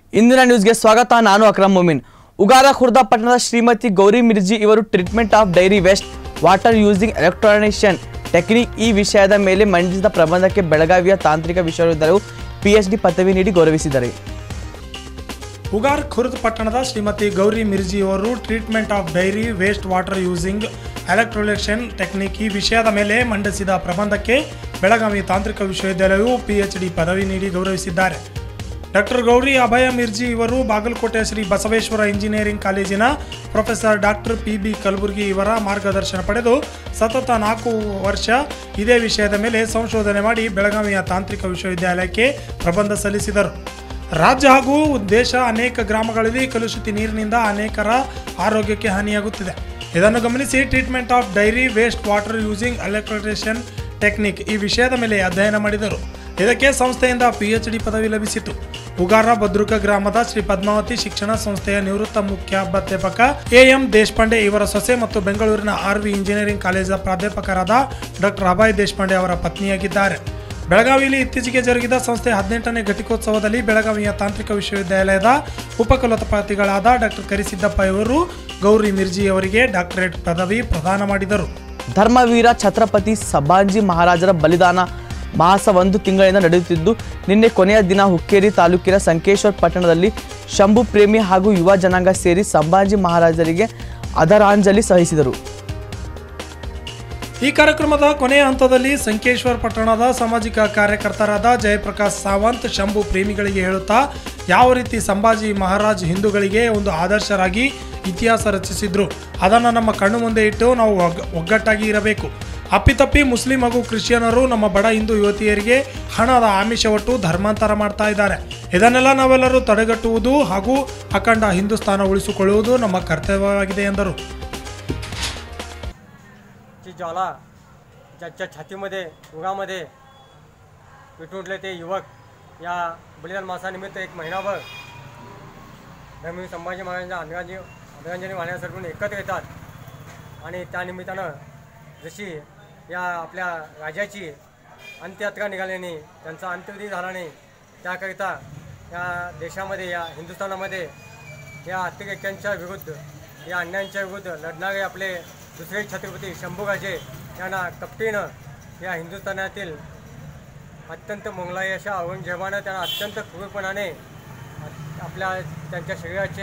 ಇಂದಿನ ನ್ಯೂಸ್ಗೆ ಸ್ವಾಗತ ನಾನು ಅಕ್ರಮ್ ಮೊಮಿನ್ ಉಗಾರ ಖುರ್ದ ಪಟ್ಟಣದ ಶ್ರೀಮತಿ ಗೌರಿ ಮಿರ್ಜಿ ಇವರು treatment of dairy waste water using electronician technique ಈ ವಿಷಯದ ಮೇಲೆ ಮಂಡಿಸಿದ ಪ್ರಬಂಧಕ್ಕೆ ಬೆಳಗಾವಿಯ ತಾಂತ್ರಿಕ ವಿಶ್ವವಿದ್ಯಾಲಯವು ಪಿಎಚ್ಡಿ ಪದವಿ ನೀಡಿ ಗೌರವಿಸಿದ್ದಾರೆ ಉಗಾರ್ ಖುರ್ದ್ ಪಟ್ಟಣದ ಶ್ರೀಮತಿ ಗೌರಿ ಮಿರ್ಜಿ ಅವರು treatment of dairy waste water using electrolection technique ಈ ವಿಷಯದ ಮೇಲೆ ಮಂಡಿಸಿದ ಪ್ರಬಂಧಕ್ಕೆ ಬೆಳಗಾವಿ ತಾಂತ್ರಿಕ ವಿಶ್ವವಿದ್ಯಾಲಯವು ಪಿಎಚ್ಡಿ ಪದವಿ ನೀಡಿ ಗೌರವಿಸಿದ್ದಾರೆ ಡಾಕ್ಟರ್ ಗೌರಿ ಅಭಯ ಮಿರ್ಜಿ ಇವರು ಬಾಗಲಕೋಟೆ ಶ್ರೀ ಬಸವೇಶ್ವರ ಇಂಜಿನಿಯರಿಂಗ್ ಕಾಲೇಜಿನ professor doctor P B Kalaburagi ಇವರ ಮಾರ್ಗದರ್ಶನ ಪಡೆದು ಸತತ ನಾಲ್ಕು ವರ್ಷ ಇದೇ ವಿಷಯದ ಮೇಲೆ ಸಂಶೋಧನೆ ಮಾಡಿ ಬೆಳಗಾವಿಯ ತಾಂತ್ರಿಕ ವಿಶ್ವವಿದ್ಯಾಲಯಕ್ಕೆ ಪ್ರಬಂಧ ಸಲ್ಲಿಸಿದರು ರಾಜ್ಯ ಹಾಗೂ ದೇಶ ಅನೇಕ ಗ್ರಾಮಗಳಲ್ಲಿ ಕಲುಷಿತ ನೀರಿನಿಂದ ಅನೇಕರ ಆರೋಗ್ಯಕ್ಕೆ ಹಾನಿಯಾಗುತ್ತಿದೆ ಇದನ್ನು ಗಮನಿಸಿ treatment of dairy waste water using electrician technique ಈ ವಿಷಯದ ಮೇಲೆ ಅಧ್ಯಯನ ಮಾಡಿದರು ಇದಕ್ಕೆ ಸಂಸ್ಥೆಯಿಂದ ಪಿಎಚ್ಡಿ ಪದವಿ ಲಭಿಸಿತು ಉಗಾರ ಭದ್ರುಕ ಗ್ರಾಮದ ಶ್ರೀ ಪದ್ಮಾವತಿ ಶಿಕ್ಷಣ ಸಂಸ್ಥೆಯ ನಿವೃತ್ತ ಮುಖ್ಯಾಧ್ಯಾಪಕ ಎಎಂ ದೇಶಪಾಂಡೆ ಇವರ ಸೊಸೆ ಮತ್ತು ಬೆಂಗಳೂರಿನ ಆರ್ವಿ ಇಂಜಿನಿಯರಿಂಗ್ ಕಾಲೇಜಿನ ಪ್ರಾಧ್ಯಾಪಕರಾದ ಡಾಕ್ಟರ್ ಅಭಯ್ ದೇಶಪಾಂಡೆ ಅವರ ಪತ್ನಿಯಾಗಿದ್ದಾರೆ ಬೆಳಗಾವಿಯಲ್ಲಿ ಇತ್ತೀಚೆಗೆ ಜರುಗಿದ ಸಂಸ್ಥೆ ಹದಿನೆಂಟನೇ ಘಟಿಕೋತ್ಸವದಲ್ಲಿ ಬೆಳಗಾವಿಯ ತಾಂತ್ರಿಕ ವಿಶ್ವವಿದ್ಯಾಲಯದ ಉಪಕುಲಪತಿಗಳಾದ ಡಾಕ್ಟರ್ ಕರಿಸಿದ್ದಪ್ಪ ಇವರು ಗೌರಿ ಮಿರ್ಜಿ ಅವರಿಗೆ ಡಾಕ್ಟರೇಟ್ ಪದವಿ ಪ್ರದಾನ ಮಾಡಿದರು ಧರ್ಮವೀರ ಛತ್ರಪತಿ ಸಭಾಂಜಿ ಮಹಾರಾಜರ ಬಲಿದಾನ ಮಾಸ ಒಂದು ತಿಂಗಳಿಂದ ನಡೆಯುತ್ತಿದ್ದು ನಿನ್ನೆ ಕೊನೆಯ ದಿನ ಹುಕ್ಕೇರಿ ತಾಲೂಕಿನ ಸಂಕೇಶ್ವರ ಪಟ್ಟಣದಲ್ಲಿ ಶಂಭು ಪ್ರೇಮಿ ಹಾಗೂ ಯುವ ಜನಾಂಗ ಸೇರಿ ಸಂಭಾಜಿ ಮಹಾರಾಜರಿಗೆ ಅದರಾಂಜಲಿ ಸಹಿಸಿದರು ಈ ಕಾರ್ಯಕ್ರಮದ ಕೊನೆಯ ಹಂತದಲ್ಲಿ ಸಂಕೇಶ್ವರ ಪಟ್ಟಣದ ಸಾಮಾಜಿಕ ಕಾರ್ಯಕರ್ತರಾದ ಜಯಪ್ರಕಾಶ್ ಸಾವಂತ್ ಶಂಭು ಪ್ರೇಮಿಗಳಿಗೆ ಹೇಳುತ್ತಾ ಯಾವ ರೀತಿ ಸಂಭಾಜಿ ಮಹಾರಾಜ್ ಹಿಂದೂಗಳಿಗೆ ಒಂದು ಆದರ್ಶರಾಗಿ ಇತಿಹಾಸ ರಚಿಸಿದ್ರು ಅದನ್ನು ನಮ್ಮ ಕಣ್ಣು ಮುಂದೆ ಇಟ್ಟು ನಾವು ಒಗ್ಗ ಒಗ್ಗಟ್ಟಾಗಿ ಇರಬೇಕು ಅಪ್ಪಿತಪ್ಪಿ ಮುಸ್ಲಿಂ ಹಾಗೂ ಕ್ರಿಶ್ಚಿಯನರು ನಮ್ಮ ಬಡ ಹಿಂದೂ ಯುವತಿಯರಿಗೆ ಹಣದ ಆಮಿಷವಟ್ಟು ಧರ್ಮಾಂತರ ಮಾಡ್ತಾ ಇದ್ದಾರೆ ಇದನ್ನೆಲ್ಲ ನಾವೆಲ್ಲರೂ ತಡೆಗಟ್ಟುವುದು ಹಾಗೂ ಅಖಂಡ ಹಿಂದೂಸ್ತಾನ ಉಳಿಸಿಕೊಳ್ಳುವುದು ನಮ್ಮ ಕರ್ತವ್ಯವಾಗಿದೆ ಎಂದರು ची ज्वाला ज्यांच्या छातीमध्ये उगामध्ये विटुंटले ते युवक या बलिदान मासानिमित्त एक महिनाभर धर्मवीर संभाजी महाराजांच्या आदरांजली आदरांजली वाहण्यासाठी एकत्र येतात आणि त्यानिमित्तानं जशी या आपल्या राजाची अंत्ययात्रा निघाल्याने त्यांचा अंत्यविधी झाला नाही त्याकरिता या देशामध्ये या हिंदुस्थानामध्ये या अतिरेक्यांच्या विरुद्ध या अन्यायांच्या विरुद्ध लढणारे आपले दुसरे छत्रपती शंभूराजे यांना कपटीनं या हिंदुस्थानातील अत्यंत मोंगलाई अशा औरंगजेबानं त्यांना अत्यंत क्रूरपणाने आपल्या त्यांच्या शरीराचे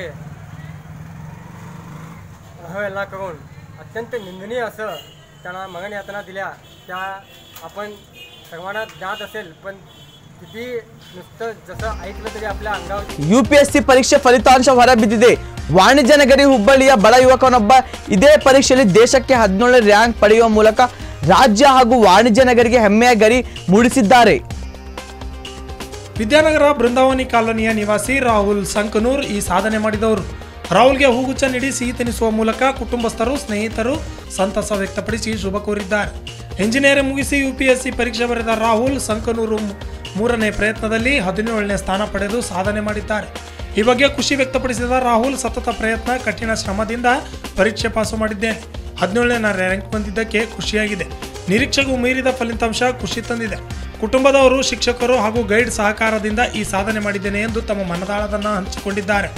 अहवेलना करून अत्यंत निंदनीय असं त्यांना मरण यातना दिल्या त्या आपण सर्वांना ज्ञात असेल पण किती नुसतं जसं ऐकलं तरी आपल्या अंगावर ಯು ಪಿ ಎಸ್ ಸಿ ಪರೀಕ್ಷೆ ಫಲಿತಾಂಶ ಹೊರಬಿದ್ದಿದೆ ವಾಣಿಜ್ಯ ನಗರಿ ಹುಬ್ಬಳ್ಳಿಯ ಬಡ ಯುವಕನೊಬ್ಬ ಇದೇ ಪರೀಕ್ಷೆಯಲ್ಲಿ ದೇಶಕ್ಕೆ ಹದಿನೇಳನೇ ರ್ಯಾಂಕ್ ಪಡೆಯುವ ಮೂಲಕ ರಾಜ್ಯ ಹಾಗೂ ವಾಣಿಜ್ಯ ನಗರಿಗೆ ಹೆಮ್ಮೆಯ ಗರಿ ಮೂಡಿಸಿದ್ದಾರೆ ವಿದ್ಯಾನಗರ ಬೃಂದಾವನಿ ಕಾಲೋನಿಯ ನಿವಾಸಿ ರಾಹುಲ್ ಸಂಕನೂರ್ ಈ ಸಾಧನೆ ಮಾಡಿದವರು ರಾಹುಲ್ಗೆ ಹೂಗುಚ್ಚ ನೀಡಿ ಸಿಹಿ ತಿನ್ನಿಸುವ ಮೂಲಕ ಕುಟುಂಬಸ್ಥರು ಸ್ನೇಹಿತರು ಸಂತಸ ವ್ಯಕ್ತಪಡಿಸಿ ಶುಭ ಕೋರಿದ್ದಾರೆ ಇಂಜಿನಿಯರಿಂಗ್ ಮುಗಿಸಿ ಯುಪಿಎಸ್ಸಿ ಪರೀಕ್ಷೆ ಬರೆದ ರಾಹುಲ್ ಸಂಕನೂರು ಮೂ- ಮೂರನೇ ಪ್ರಯತ್ನದಲ್ಲಿ ಹದಿನೇಳನೇ ಸ್ಥಾನ ಪಡೆದು ಸಾಧನೆ ಮಾಡಿದ್ದಾರೆ ಈ ಬಗ್ಗೆ ಖುಷಿ ವ್ಯಕ್ತಪಡಿಸಿದ ರಾಹುಲ್ ಸತತ ಪ್ರಯತ್ನ ಕಠಿಣ ಶ್ರಮದಿಂದ ಪರೀಕ್ಷೆ ಪಾಸು ಮಾಡಿದ್ದೇನೆ ಹದಿನೇಳನೇ ರ್ಯಾಂಕ್ ಬಂದಿದ್ದಕ್ಕೆ ಖುಷಿಯಾಗಿದೆ ನಿರೀಕ್ಷೆಗೂ ಮೀರಿದ ಫಲಿತಾಂಶ ಖುಷಿ ತಂದಿದೆ ಕುಟುಂಬದವರು ಶಿಕ್ಷಕರು ಹಾಗೂ ಗೈಡ್ ಸಹಕಾರದಿಂದ ಈ ಸಾಧನೆ ಮಾಡಿದ್ದೇನೆ ಎಂದು ತಮ್ಮ ಮನದಾಳದನ್ನು ಹಂಚಿಕೊಂಡಿದ್ದಾರೆ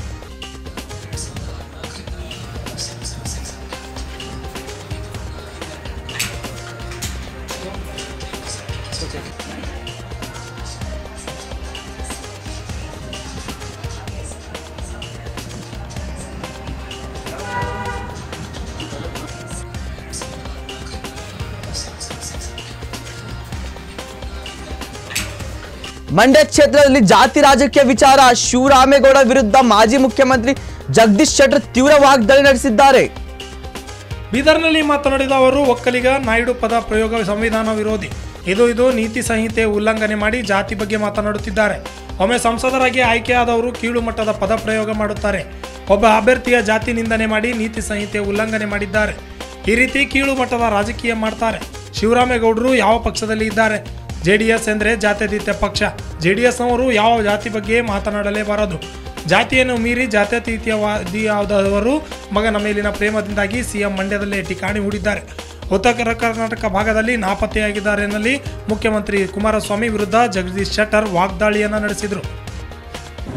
ಮಂಡ್ಯ ಕ್ಷೇತ್ರದಲ್ಲಿ ಜಾತಿ ರಾಜಕೀಯ ವಿಚಾರ ಶಿವರಾಮೇಗೌಡ ವಿರುದ್ಧ ಮಾಜಿ ಮುಖ್ಯಮಂತ್ರಿ ಜಗದೀಶ್ ಶೆಟ್ಟರ್ ತೀವ್ರ ವಾಗ್ದಾಳಿ ನಡೆಸಿದ್ದಾರೆ ಬೀದರ್ನಲ್ಲಿ ಮಾತನಾಡಿದ ಅವರು ಒಕ್ಕಲಿಗ ನಾಯ್ಡು ಪದ ಪ್ರಯೋಗ ಸಂವಿಧಾನ ವಿರೋಧಿ ಇದು ಇದು ನೀತಿ ಸಂಹಿತೆ ಉಲ್ಲಂಘನೆ ಮಾಡಿ ಜಾತಿ ಬಗ್ಗೆ ಮಾತನಾಡುತ್ತಿದ್ದಾರೆ ಒಮ್ಮೆ ಸಂಸದರಾಗಿ ಆಯ್ಕೆಯಾದವರು ಕೀಳು ಮಟ್ಟದ ಪದ ಪ್ರಯೋಗ ಮಾಡುತ್ತಾರೆ ಒಬ್ಬ ಅಭ್ಯರ್ಥಿಯ ಜಾತಿ ನಿಂದನೆ ಮಾಡಿ ನೀತಿ ಸಂಹಿತೆ ಉಲ್ಲಂಘನೆ ಮಾಡಿದ್ದಾರೆ ಈ ರೀತಿ ಕೀಳು ಮಟ್ಟದ ರಾಜಕೀಯ ಮಾಡ್ತಾರೆ ಶಿವರಾಮೇಗೌಡರು ಯಾವ ಪಕ್ಷದಲ್ಲಿ ಇದ್ದಾರೆ ಜೆ ಡಿ ಎಸ್ ಎಂದರೆ ಜಾತ್ಯತೀತ ಪಕ್ಷ ಜೆ ಡಿ ಎಸ್ನವರು ಯಾವ ಜಾತಿ ಬಗ್ಗೆ ಮಾತನಾಡಲೇಬಾರದು ಜಾತಿಯನ್ನು ಮೀರಿ ಜಾತ್ಯತೀತವಾದಿಯಾದವರು ಮಗನ ಮೇಲಿನ ಪ್ರೇಮದಿಂದಾಗಿ ಸಿಎಂ ಮಂಡ್ಯದಲ್ಲೇ ಠಿಕಾಣಿ ಹೂಡಿದ್ದಾರೆ ಉತ್ತರ ಕರ್ನಾಟಕ ಭಾಗದಲ್ಲಿ ನಾಪತ್ತೆಯಾಗಿದ್ದಾರೆ ಎನ್ನಲಿ ಮುಖ್ಯಮಂತ್ರಿ ಕುಮಾರಸ್ವಾಮಿ ವಿರುದ್ಧ ಜಗದೀಶ್ ಶೆಟ್ಟರ್ ವಾಗ್ದಾಳಿಯನ್ನು ನಡೆಸಿದರು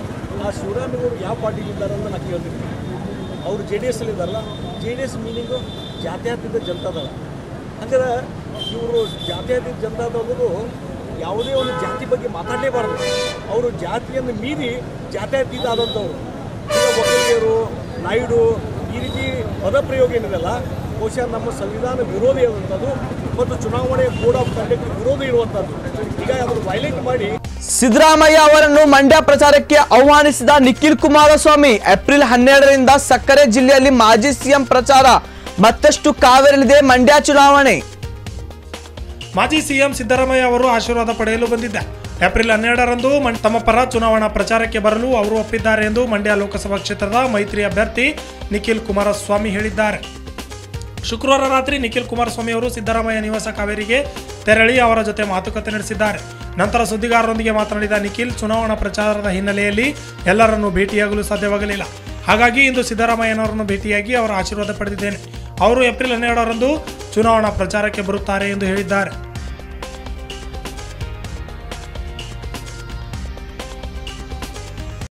ಆ ಶಿವರಾಮೇಗೌಡರು ಯಾವ ಪಾರ್ಟಿಲಿದ್ದಾರೆ ಅಂತ ನಾನು ಕೇಳ್ತೀನಿ ಅವರು ಜೆ ಡಿ ಎಸ್ ಇದ್ದಾರಲ್ಲ ಜೆ ಡಿ ಎಸ್ ಮೀನಿಂಗು ಜಾತ್ಯತೀತ ಜನತಾದಳ ಅಂದರೆ ಇವರು ಜಾತ್ಯತೀತ ಜನತಾದಳರು ಯಾವುದೇ ಒಂದು ಜಾತಿ ಬಗ್ಗೆ ಮಾತಾಡಲೇಬಾರ್ದು ಅವರು ಜಾತಿಯನ್ನು ಮೀರಿ ಜಾತ್ಯತೀತ ಆದಂಥವ್ರು ಈಗ ಒಕ್ಕಲಿಗರು ನಾಯ್ಡು ಈ ರೀತಿ ಪದಪ್ರಯೋಗ ಏನಿದೆಲ್ಲ ಬಹುಶಃ ನಮ್ಮ ಸಂವಿಧಾನ ವಿರೋಧಿ ಆದಂಥದ್ದು ಮತ್ತು ಚುನಾವಣೆ ಕೋಡ್ ಆಫ್ ಕಂಡಕ್ಟ್ ವಿರೋಧಿ ಇರುವಂಥದ್ದು ಈಗ ಅದನ್ನು ವೈಲೇಟ್ ಮಾಡಿ ಸಿದ್ದರಾಮಯ್ಯ ಅವರನ್ನು ಮಂಡ್ಯ ಪ್ರಚಾರಕ್ಕೆ ಆಹ್ವಾನಿಸಿದ ನಿಖಿಲ್ ಕುಮಾರಸ್ವಾಮಿ ಏಪ್ರಿಲ್ ಹನ್ನೆರಡರಿಂದ ಸಕ್ಕರೆ ಜಿಲ್ಲೆಯಲ್ಲಿ ಮಾಜಿ ಸಿಎಂ ಪ್ರಚಾರ ಮತ್ತಷ್ಟು ಕಾವೇರಲಿದೆ ಮಂಡ್ಯ ಚುನಾವಣೆ ಮಾಜಿ ಸಿಎಂ ಸಿದ್ದರಾಮಯ್ಯ ಅವರು ಆಶೀರ್ವಾದ ಪಡೆಯಲು ಬಂದಿದ್ದ ಏಪ್ರಿಲ್ ಹನ್ನೆರಡರಂದು ಮಂ- ತಮ್ಮ ಪರ ಚುನಾವಣಾ ಪ್ರಚಾರಕ್ಕೆ ಬರಲು ಅವರು ಒಪ್ಪಿದ್ದಾರೆ ಎಂದು ಮಂಡ್ಯ ಲೋಕಸಭಾ ಕ್ಷೇತ್ರದ ಮೈತ್ರಿ ಅಭ್ಯರ್ಥಿ ನಿಖಿಲ್ ಕುಮಾರಸ್ವಾಮಿ ಹೇಳಿದ್ದಾರೆ ಶುಕ್ರವಾರ ರಾತ್ರಿ ನಿಖಿಲ್ ಕುಮಾರಸ್ವಾಮಿ ಅವರು ಸಿದ್ದರಾಮಯ್ಯ ನಿವಾಸ ಕಾವೇರಿಗೆ ತೆರಳಿ ಅವರ ಜೊತೆ ಮಾತುಕತೆ ನಡೆಸಿದ್ದಾರೆ ನಂತರ ಸುದ್ದಿಗಾರರೊಂದಿಗೆ ಮಾತನಾಡಿದ ನಿಖಿಲ್ ಚುನಾವಣಾ ಪ್ರಚಾರದ ಹಿನ್ನೆಲೆಯಲ್ಲಿ ಎಲ್ಲರನ್ನೂ ಭೇಟಿಯಾಗಲು ಸಾಧ್ಯವಾಗಲಿಲ್ಲ ಹಾಗಾಗಿ ಇಂದು ಸಿದ್ದರಾಮಯ್ಯನವರನ್ನು ಭೇಟಿಯಾಗಿ ಅವರ ಆಶೀರ್ವಾದ ಪಡೆದಿದ್ದೇನೆ ಅವರು ಏಪ್ರಿಲ್ ಹನ್ನೆರಡರಂದು ಚುನಾವಣಾ ಪ್ರಚಾರಕ್ಕೆ ಬರುತ್ತಾರೆ ಎಂದು ಹೇಳಿದ್ದಾರೆ